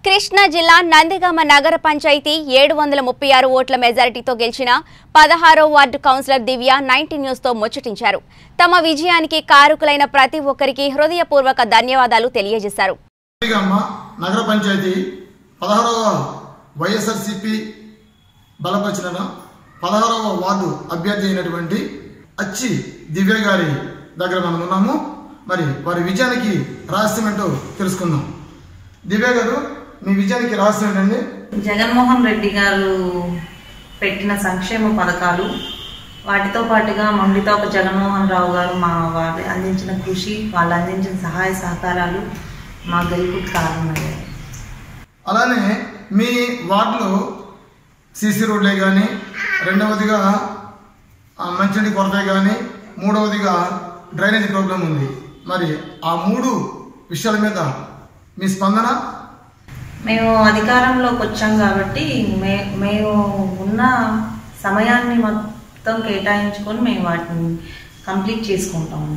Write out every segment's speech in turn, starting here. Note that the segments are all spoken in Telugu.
కృష్ణా జిల్లా నందిగామ నగర పంచాయతీ ఏడు వందల ముప్పై ఆరు ఓట్ల మెజారిటీతో గెలిచిన పదహారో వార్డు కౌన్సిలర్ దివ్య నైన్టీ న్యూస్తో ముచ్చటించారు తమ విజయానికి కారకులైన ప్రతి ఒక్కరికి హృదయపూర్వక ధన్యవాదాలు తెలియజేశారు అమ్మ నగర పంచాయతీ పదహారవ వైఎస్ఆర్సిపి బలపరిచిన పదహారవ వార్డు అభ్యర్థి అయినటువంటి అచ్చి దివ్య గారి దగ్గర మనం ఉన్నాము మరి వారి విజయానికి రహస్యం ఏంటో తెలుసుకుందాం దివ్య గారు మీ విజయానికి రహస్యం ఏంటండి జగన్మోహన్ రెడ్డి గారు పెట్టిన సంక్షేమ పథకాలు వాటితో పాటుగా మండితోక జగన్మోహన్ రావు గారు మా వారి అందించిన కృషి వాళ్ళు అందించిన సహాయ సహకారాలు మా గెలుపుకి కారణమయ్యాయి అలానే మీ వార్డులో సీసీ రోడ్లే కానీ రెండవదిగా ఆ, మంచినీటి కొరత కానీ మూడవదిగా డ్రైనేజ్ ప్రాబ్లం ఉంది మరి ఆ మూడు విషయాల మీద మీ స్పందన మేము అధికారంలోకి వచ్చాం కాబట్టి మే మేము ఉన్న సమయాన్ని మొత్తం కేటాయించుకొని మేము వాటిని కంప్లీట్ చేసుకుంటాము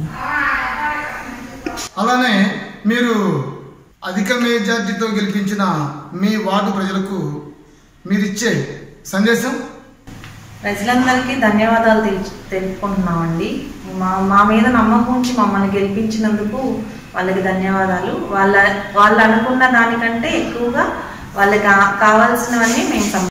అలానే మీరు అధిక మెజార్టీతో గెలిపించిన మీ వార్డు ప్రజలకు మీరిచ్చే సందేశం ప్రజలందరికీ ధన్యవాదాలు తెలు- తెలుపుకుంటున్నామండి మా మా మీద నమ్మకం ఉంచి మమ్మల్ని గెలిపించినందుకు వాళ్ళకి ధన్యవాదాలు వాళ్ళ వాళ్ళు అనుకున్న దానికంటే ఎక్కువగా వాళ్ళకి కా- కావాల్సినవన్నీ మేము సం-